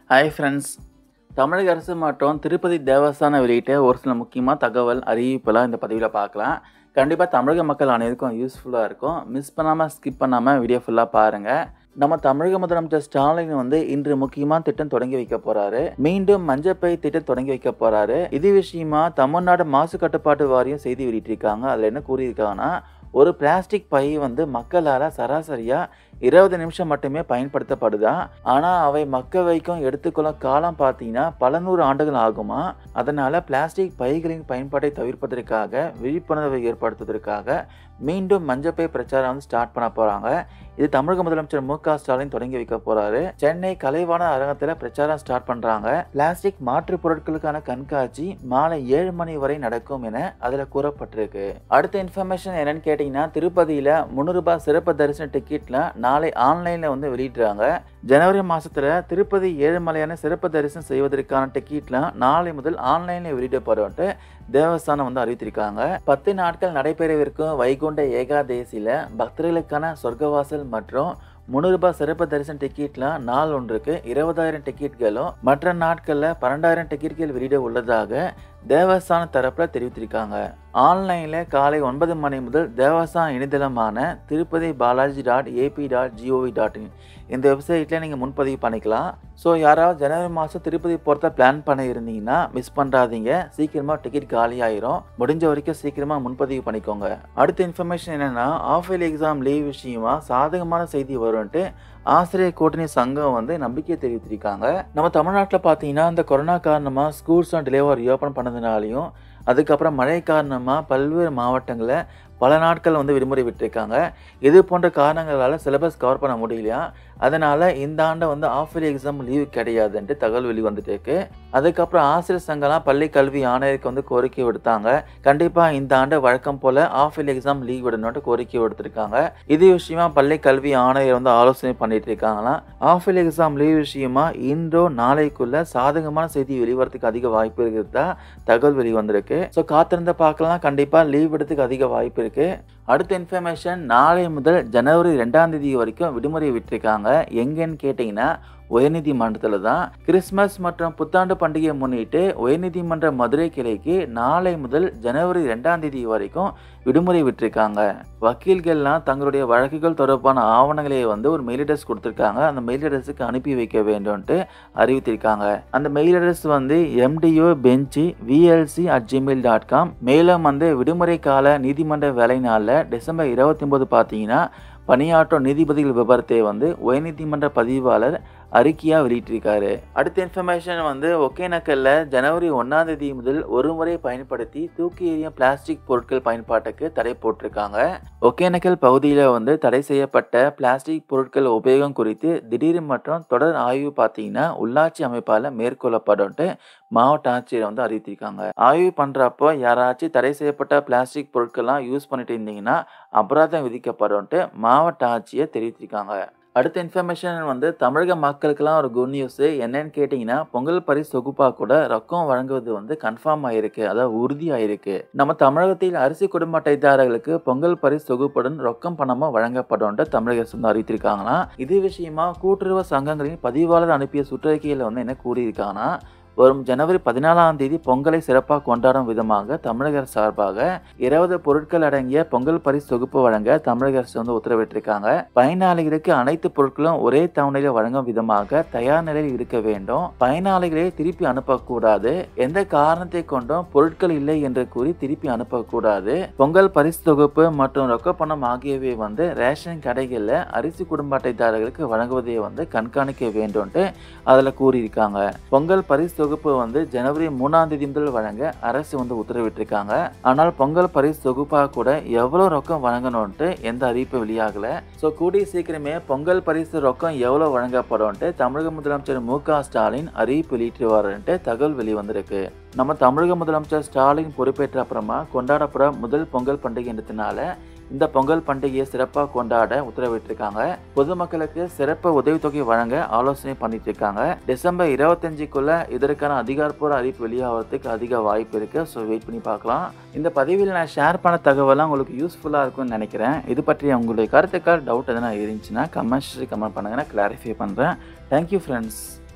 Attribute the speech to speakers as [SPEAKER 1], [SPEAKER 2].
[SPEAKER 1] hi friends தமிழக அரசு மற்றும் திருப்பதி தேவஸ்தானம் வெளியிட்ட ஒரு சில முக்கியமான தகவல் அறிவிப்பெல்லாம் இந்த பதிவில் பார்க்கலாம் கண்டிப்பாக தமிழக மக்கள் அனைவருக்கும் யூஸ்ஃபுல்லாக இருக்கும் மிஸ் பண்ணாமல் ஸ்கிப் பண்ணாமல் வீடியோ ஃபுல்லாக பாருங்கள் நம்ம தமிழக முதலமைச்சர் ஸ்டாலின் வந்து இன்று முக்கியமான திட்டம் தொடங்கி வைக்க போறாரு மீண்டும் மஞ்சப்பை திட்டம் தொடங்கி வைக்க போறாரு இது விஷயமா தமிழ்நாடு மாசு கட்டுப்பாட்டு வாரியம் செய்தி வெளியிட்டிருக்காங்க அதில் என்ன கூறியிருக்காங்கன்னா ஒரு பிளாஸ்டிக் பை வந்து மக்களால் சராசரியாக இருபது நிமிஷம் மட்டுமே பயன்படுத்தப்படுதா ஆனால் அவை மக்க வைக்கும் எடுத்துக்கொள்ளும் காலம் பார்த்தீங்கன்னா பல நூறு ஆண்டுகள் ஆகுமா அதனால் பிளாஸ்டிக் பைகளின் பயன்பாட்டை தவிர்ப்பதற்காக விழிப்புணர்வை ஏற்படுத்துவதற்காக மீண்டும் மஞ்சப்பை பிரச்சாரம் வந்து ஸ்டார்ட் பண்ண போகிறாங்க இது தமிழக முதலமைச்சர் மு க ஸ்டாலின் தொடங்கி வைக்க போறாரு சென்னை கலைவாண அரங்கத்தில் பிரச்சாரம் ஸ்டார்ட் பண்றாங்க பிளாஸ்டிக் மாற்று பொருட்களுக்கான கண்காட்சி மாலை ஏழு மணி வரை நடக்கும் என அதுல கூறப்பட்டிருக்கு அடுத்த இன்ஃபர்மேஷன் என்னன்னு கேட்டீங்கன்னா திருப்பதியில முந்நூறு ரூபாய் சிறப்பு தரிசன டிக்கெட்ல நாளை ஆன்லைன்ல வந்து வெளியிடுறாங்க ஜனவரி மாசத்துல திருப்பதி ஏழுமலையான சிறப்பு தரிசனம் செய்வதற்கான டிக்கெட்லாம் நாளை முதல் ஆன்லைன்ல வெளியிடப்படும் தேவஸ்தானம் வந்து அறிவித்திருக்காங்க பத்து நாட்கள் நடைபெறவிருக்கும் வைகுண்ட ஏகாதேசியில பக்தர்களுக்கான சொர்க்கவாசல் மற்றும் முந்நூறு ரூபாய் சிறப்பு தரிசன டிக்கெட்லாம் நாள் ஒன்றுக்கு இருபதாயிரம் டிக்கெட்களும் மற்ற நாட்களில் பன்னெண்டாயிரம் டிக்கெட்கள் வெளியிட உள்ளதாக தேவஸ்தான தரப்பில் தெரிவித்திருக்காங்க ஆன்லைனில் காலை ஒன்பது மணி முதல் தேவஸ்தான இணையதளமான Tirupati Balaji dot AP dot GOV dot in இந்த வெப்சைட்டில் நீங்கள் முன்பதிவு பண்ணிக்கலாம் ஸோ யாராவது ஜனவரி மாதம் திருப்பதி போகிறத பிளான் பண்ண இருந்தீங்கன்னா மிஸ் பண்ணுறாதீங்க சீக்கிரமாக டிக்கெட் காலி ஆயிரும் முடிஞ்ச வரைக்கும் சீக்கிரமாக முன்பதிவு பண்ணிக்கோங்க அடுத்த இன்ஃபர்மேஷன் என்னென்னா ஆஃப் இயர்லி எக்ஸாம் லீவ் விஷயமா சாதகமான செய்தி வரும்ன்ட்டு ஆசிரியர் கூட்டணி சங்கம் வந்து நம்பிக்கை தெரிவித்திருக்காங்க நம்ம தமிழ்நாட்டில் பார்த்தீங்கன்னா இந்த கொரோனா காரணமாக ஸ்கூல்ஸ்லாம் டிலேவர் ரியோப்பன் பண்ணதுனாலையும் அதுக்கப்புறம் மழை காரணமாக பல்வேறு மாவட்டங்களில் பல நாட்கள் வந்து விடுமுறை விட்டுருக்காங்க இது போன்ற காரணங்களால் சிலபஸ் கவர் பண்ண முடியலையா அதனால் இந்த ஆண்டை வந்து ஆஃப் இயர்லி எக்ஸாம் லீவ் கிடையாதுன்ட்டு தகவல் வெளிவந்துட்டு இருக்கு அதுக்கப்புறம் ஆசிரியர் சங்கம்லாம் பள்ளி கல்வி ஆணையருக்கு வந்து கோரிக்கை விடுத்தாங்க கண்டிப்பாக இந்த ஆண்டு வழக்கம் போல் ஆஃப் இயர்லி எக்ஸாம் லீவ் விடணும்ட்டு கோரிக்கை விடுத்திருக்காங்க இது விஷயமா பள்ளி கல்வி ஆணையர் வந்து ஆலோசனை பண்ணிட்டு இருக்காங்களாம் ஆஃப் இயர்லி எக்ஸாம் லீவ் விஷயமா இன்றோ நாளைக்குள்ள சாதகமான செய்தி வெளிவரத்துக்கு அதிக வாய்ப்பு இருக்கிறதா தகவல் வெளிவந்திருக்கு ஸோ காத்திருந்த பார்க்கலாம் கண்டிப்பாக லீவ் விடுறதுக்கு அதிக வாய்ப்பு இருக்கு அடுத்த இன்ஃபர்மேஷன் நாளை முதல் ஜனவரி ரெண்டாம் தேதி வரைக்கும் விடுமுறை விட்டுருக்காங்க எங்கன்னு கேட்டிங்கன்னா உயர்நீதிமன்றத்தில் தான் கிறிஸ்மஸ் மற்றும் புத்தாண்டு பண்டிகையை முன்னிட்டு உயர்நீதிமன்ற மதுரை கிளைக்கு நாளை முதல் ஜனவரி ரெண்டாம் தேதி வரைக்கும் விடுமுறை விட்டிருக்காங்க வக்கீல்கள்லாம் தங்களுடைய வழக்குகள் தொடர்பான ஆவணங்களை வந்து ஒரு மெயில் அட்ரஸ் கொடுத்துருக்காங்க அந்த மெயில் அட்ரஸுக்கு அனுப்பி வைக்க வேண்டும்ட்டு அறிவித்திருக்காங்க அந்த மெயில் அட்ரஸ் வந்து MTO bench VLC at Gmail dot com மேலும் வந்து விடுமுறை கால நீதிமன்ற வேலை நாளில் டிசம்பர் இருபத்தி ஒன்பது பார்த்தீங்கன்னா பணியாற்றும் நீதிபதிகள் விபரத்தை வந்து உயர்நீதிமன்ற பதிவாளர் அறிக்கையாக வெளியிட்டிருக்காரு அடுத்த இன்ஃபர்மேஷன் வந்து ஒகேனக்கல்ல ஜனவரி ஒன்றாம் தேதி முதல் ஒரு முறை பயன்படுத்தி தூக்கி எறியும் பிளாஸ்டிக் பொருட்கள் பயன்பாட்டுக்கு தடை போட்டிருக்காங்க ஒகேனக்கல் பகுதியில் வந்து தடை செய்யப்பட்ட பிளாஸ்டிக் பொருட்கள் உபயோகம் குறித்து திடீர் மற்றும் தொடர் ஆய்வு பார்த்தீங்கன்னா உள்ளாட்சி அமைப்பால் மேற்கொள்ளப்படும்ட்டு மாவட்ட ஆட்சியர் வந்து அறிவித்திருக்காங்க ஆய்வு பண்ணுறப்போ யாராச்சும் தடை செய்யப்பட்ட பிளாஸ்டிக் பொருட்கள்லாம் யூஸ் பண்ணிட்டு இருந்தீங்கன்னா அபராதம் விதிக்கப்படும்ட்டு மாவட்ட ஆட்சியர் தெரிவித்திருக்காங்க அடுத்த இன்ஃபர்மேஷன் வந்து தமிழக மக்களுக்கெல்லாம் ஒரு குட் நியூஸ் என்னன்னு கேட்டிங்கன்னா பொங்கல் பரிசு தொகுப்பாக கூட ரொக்கம் வழங்குவது வந்து கன்ஃபார்ம் ஆயிருக்கு அதாவது உறுதி ஆயிருக்கு நம்ம தமிழகத்தில் அரிசி குடும்ப அட்டைதாரர்களுக்கு பொங்கல் பரிசு தொகுப்புடன் ரொக்கம் பணமாக வழங்கப்படும் தமிழக அரசு வந்து அறிவித்திருக்காங்கன்னா இது விஷயமா கூட்டுறவு சங்கங்களின் பதிவாளர் அனுப்பிய சுற்றறிக்கையில் வந்து என்ன கூறியிருக்காங்கன்னா வரும் ஜனவரி பதினாலாம் தேதி பொங்கலை சிறப்பாக கொண்டாடும் விதமாக தமிழக அரசு சார்பாக இருபது பொருட்கள் அடங்கிய பொங்கல் பரிசு தொகுப்பு வழங்க தமிழக அரசு வந்து உத்தரவிட்டிருக்காங்க பயனாளிகளுக்கு அனைத்து பொருட்களும் ஒரே தவணையில் வழங்கும் விதமாக தயார் நிலையில் இருக்க வேண்டும் பயனாளிகளை திருப்பி அனுப்பக்கூடாது எந்த காரணத்தை கொண்டும் பொருட்கள் இல்லை என்று கூறி திருப்பி அனுப்பக்கூடாது பொங்கல் பரிசு தொகுப்பு மற்றும் ரொக்க பணம் ஆகியவை வந்து ரேஷன் கடைகளில் அரிசி குடும்ப அட்டைதாரர்களுக்கு வழங்குவதை வந்து கண்காணிக்க வேண்டும்ட்டு அதில் கூறியிருக்காங்க பொங்கல் பரிசு தொகுப்பு வந்து ஜனவரி மூணாம் தேதி முதல் வழங்க அரசு வந்து உத்தரவிட்டிருக்காங்க ஆனால் பொங்கல் பரிசு தொகுப்பாக கூட எவ்வளோ ரொக்கம் வழங்கணும்ட்டு எந்த அறிவிப்பு வெளியாகல ஸோ கூடிய சீக்கிரமே பொங்கல் பரிசு ரொக்கம் எவ்வளோ வழங்கப்படும்ட்டு தமிழக முதலமைச்சர் மு க ஸ்டாலின் அறிவிப்பு வெளியிட்டுவாருன்ட்டு தகவல் வெளிவந்திருக்கு நம்ம தமிழக முதலமைச்சர் ஸ்டாலின் பொறுப்பேற்ற அப்புறமா கொண்டாடப்படுற முதல் பொங்கல் பண்டிகைன்றதுனால இந்த பொங்கல் பண்டிகையை சிறப்பாக கொண்டாட உத்தரவிட்டிருக்காங்க பொதுமக்களுக்கு சிறப்பு உதவித்தொகை வழங்க ஆலோசனை பண்ணிட்டு இருக்காங்க டிசம்பர் இருபத்தஞ்சுக்குள்ள இதற்கான அதிகாரப்பூர்வ அறிவிப்பு வெளியாகிறதுக்கு அதிக வாய்ப்பு இருக்கு ஸோ வெயிட் பண்ணி பார்க்கலாம் இந்த பதிவில் நான் ஷேர் பண்ண தகவலாம் உங்களுக்கு யூஸ்ஃபுல்லாக இருக்கும்னு நினைக்கிறேன் இது பற்றி உங்களுடைய கருத்துக்கள் டவுட் எதனா இருந்துச்சுன்னா கமெண்ட்ஸ் கமெண்ட் பண்ணுங்க நான் கிளாரிஃபை பண்ணுறேன் தேங்க்யூ ஃப்ரெண்ட்ஸ்